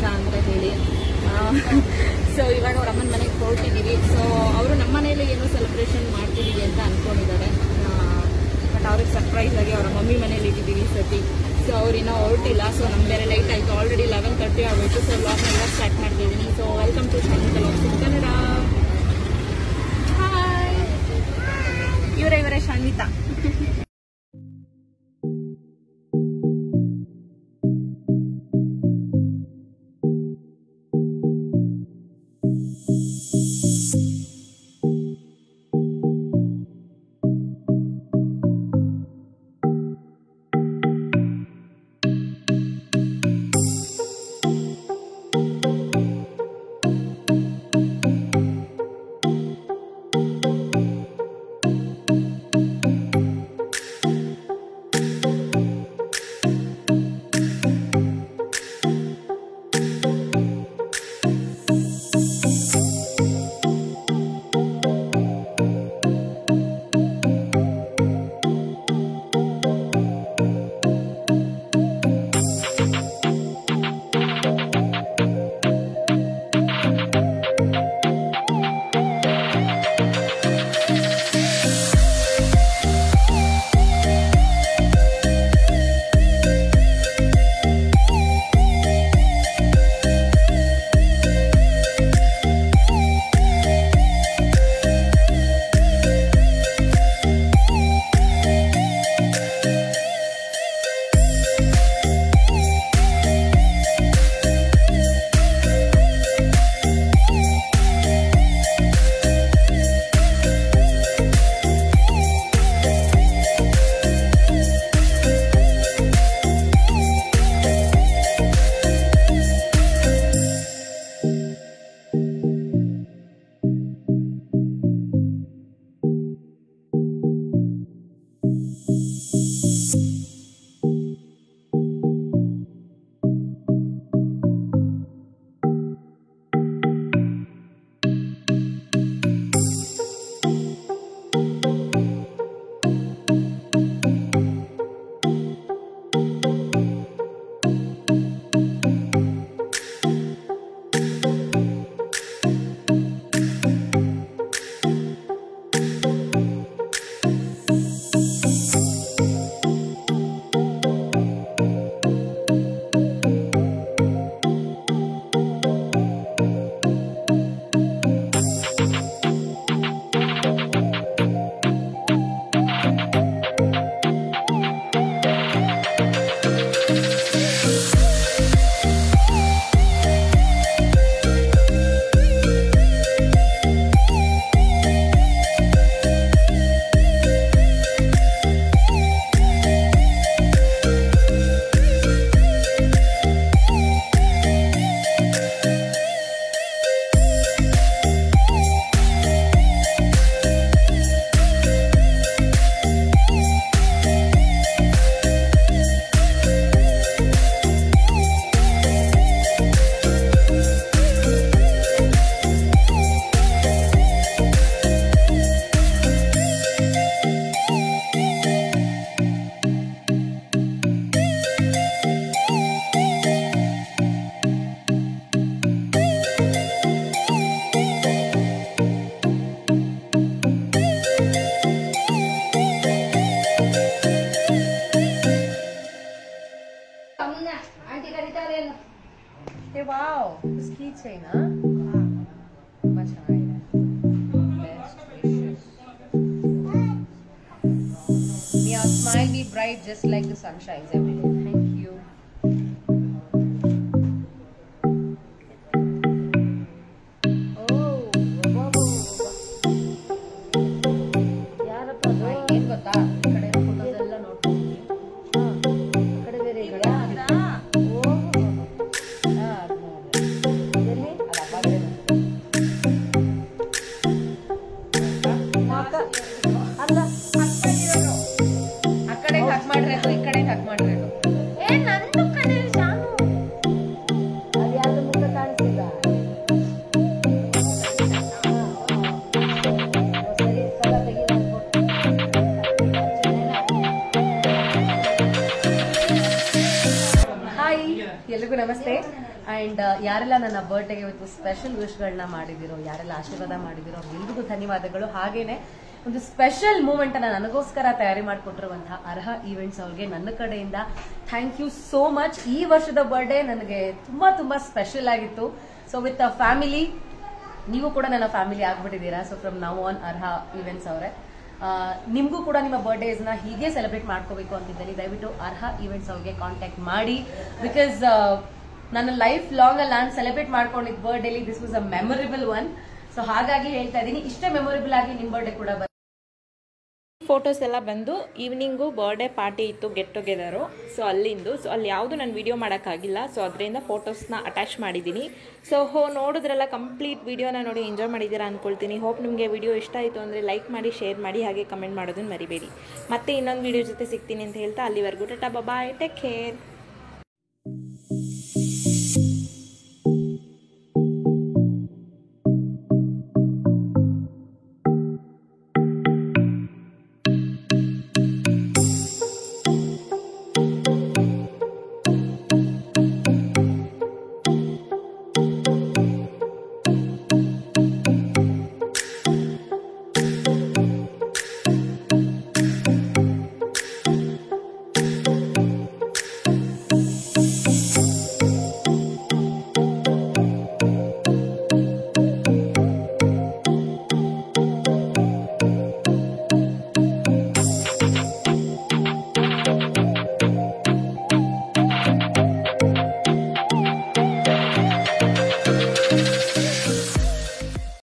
ಅಂತ ಹೇಳಿ ಸೊ ಇವಾಗ ಅವ್ರ ಅಮ್ಮನ ಮನೆಗೆ ಹೊರಟಿದ್ದೀವಿ ಸೊ ಅವರು ನಮ್ಮ ಮನೇಲಿ ಏನೋ ಸೆಲೆಬ್ರೇಷನ್ ಮಾಡ್ತಿದ್ದೀವಿ ಅಂತ ಅನ್ಕೊಂಡಿದ್ದಾರೆ ಬಟ್ ಅವ್ರಿಗೆ ಸರ್ಪ್ರೈಸ್ ಆಗಿ ಅವರ ಮಮ್ಮಿ ಮನೇಲಿ ಇಟ್ಟಿದ್ದೀವಿ ಈ ಸತಿ ಸೊ ಅವ್ರು ಇನ್ನೂ ಹೊರಟಿಲ್ಲ ಸೊ ನಮ್ಗೆ ಬೇರೆ ಲೈಟ್ ಆಯಿತು ಆಲ್ರೆಡಿ ಲೆವೆನ್ ತರ್ಟಿ ಆಗಬೇಕು ಸೊ ವ್ಲಾಗ್ನ ಇವಾಗ ಸ್ಟಾರ್ಟ್ ಮಾಡ್ತಿದ್ದೀನಿ so welcome to Shanti Kannada hi ಇವರೇ ಇವರೇ ಶಾನ್ವಿತಾ ಏ ವಾವ್ ಸ್ಕೀ ಚೈನಾ ತುಂಬಾ ಚೆನ್ನಾಗಿದೆ best wishes May your smile be bright just like the sun shines every day. Thank you. Oh, ಯಾರಪ್ಪ ಅದು? ಏನ್ ಗೊತ್ತಾ ಈ ಕಡೆ ಫೋಟೋಸ್ ಎಲ್ಲ ನೋಡ್ಕೊಂಡ್ವಿ ಆ ಕಡೆ ಬೇರೆ ಇದೆಯಾ? ಓಹೋ. ಹಾ ಅದು ನೋಡ್ದೆ. ಎಲ್ಲಿ? ಅದು ಅವಾಗ್ಲೇ ನೋಡ್ದೆ. ಅಕ್ಕ. ಅಲ್ಲ ಆ ಕಡೆ ಹಕ್ ಮಾಡಿರೋದು ಈ ಕಡೆ ಹಕ್ ಮಾಡಿರೋದು ಏ ನಂದು ಕಡೆ ಶಾನು ಅದು ಯಾವ್ದು ಮುಖ ಕಾಣಿಸ್ತಿಲ್ಲ ಸರಿ ಕಲ ತೆಗಿ ಹಾಯ್ ಎಲ್ರಿಗೂ ನಮಸ್ತೆ ಅಂಡ್ ಯಾರೆಲ್ಲ ನನ್ನ ಬರ್ಡೇಗೆ ಇವತ್ತು ಸ್ಪೆಷಲ್ ವಿಶ್ಗಳನ್ನ ಮಾಡಿದಿರೋ ಯಾರೆಲ್ಲ ಆಶೀರ್ವಾದ ಮಾಡಿದಿರೋ ಎಲ್ರಿಗೂ ಧನ್ಯವಾದಗಳು ಹಾಗೇನೆ ಒಂದು ಸ್ಪೆಷಲ್ ಮೂಮೆಂಟ್ ಅನ್ನ ನನಗೋಸ್ಕರ ತಯಾರಿ ಮಾಡಿಕೊಟ್ಟಿರುವಂತಹ ಅರ್ಹ ಈವೆಂಟ್ಸ್ ಅವ್ರಿಗೆ ನನ್ನ ಕಡೆಯಿಂದ ಥ್ಯಾಂಕ್ ಯು ಸೋ ಮಚ್ ಈ ವರ್ಷದ ಬರ್ಡೇ ನನಗೆ ತುಂಬಾ ತುಂಬಾ ಸ್ಪೆಷಲ್ ಆಗಿತ್ತು ಸೊ ವಿತ್ ಫ್ಯಾಮಿಲಿ ನೀವು ಕೂಡ ನನ್ನ ಫ್ಯಾಮಿಲಿ ಆಗ್ಬಿಟ್ಟಿದ್ದೀರಾ ಸೊ ಫ್ರಮ್ ನೌ ಆನ್ ಅರ್ಹ ಈವೆಂಟ್ಸ್ ಅವರೇ ನಿಮಗೂ ಕೂಡ ನಿಮ್ಮ ಬರ್ಡೇಸ್ ನ ಹೀಗೆ ಸೆಲೆಬ್ರೇಟ್ ಮಾಡ್ಕೋಬೇಕು ಅಂತಿದ್ದೀನಿ ದಯವಿಟ್ಟು ಅರ್ಹ ಈವೆಂಟ್ಸ್ ಅವ್ರಿಗೆ ಕಾಂಟ್ಯಾಕ್ಟ್ ಮಾಡಿ ಬಿಕಾಸ್ ನನ್ನ ಲೈಫ್ ಲಾಂಗ್ ಅಲ್ಲಿ ನಾನು ಸೆಲೆಬ್ರೇಟ್ ಮಾಡ್ಕೊಂಡಿದ್ದ ಬರ್ಡೇಲಿ this was a memorable one so ಹಾಗಾಗಿ ಹೇಳ್ತಾ ಇದ್ದೀನಿ ಇಷ್ಟೇ ಮೆಮೊರೇಬಲ್ ಆಗಿ ನಿಮ್ಮ ಬರ್ಡೇ ಕೂಡ ಬರುತ್ತೆ. ಫೋಟೋಸ್ ಎಲ್ಲ ಬಂದು ಈವ್ನಿಂಗು ಬರ್ಡೇ ಪಾರ್ಟಿ ಇತ್ತು ಗೆಟ್ ಟುಗೆದರು ಸೊ ಅಲ್ಲಿಂದು ಸೊ ಅಲ್ಲಿ ಯಾವುದು ನಾನು ವಿಡಿಯೋ ಮಾಡೋಕ್ಕಾಗಿಲ್ಲ ಸೊ ಅದರಿಂದ ಫೋಟೋಸ್ನ ಅಟ್ಯಾಚ್ ಮಾಡಿದ್ದೀನಿ ಸೊ ಹೋ ನೋಡಿದ್ರೆಲ್ಲ ಕಂಪ್ಲೀಟ್ ವಿಡಿಯೋನ ನೋಡಿ ಎಂಜಾಯ್ ಮಾಡಿದ್ದೀರಾ ಅಂದ್ಕೊಳ್ತೀನಿ ಹೋಪ್ ನಿಮಗೆ ವಿಡಿಯೋ ಇಷ್ಟ ಆಯಿತು ಅಂದರೆ ಲೈಕ್ ಮಾಡಿ ಶೇರ್ ಮಾಡಿ ಹಾಗೆ ಕಮೆಂಟ್ ಮಾಡೋದನ್ನ ಮರಿಬೇಡಿ ಮತ್ತೆ ಇನ್ನೊಂದು ವಿಡಿಯೋ ಜೊತೆ ಸಿಗ್ತೀನಿ ಅಂತ ಹೇಳ್ತಾ ಅಲ್ಲಿವರೆಗೂ ಟಾಟಾ ಬಾಯ್ ಟೇಕ್ ಕೇರ್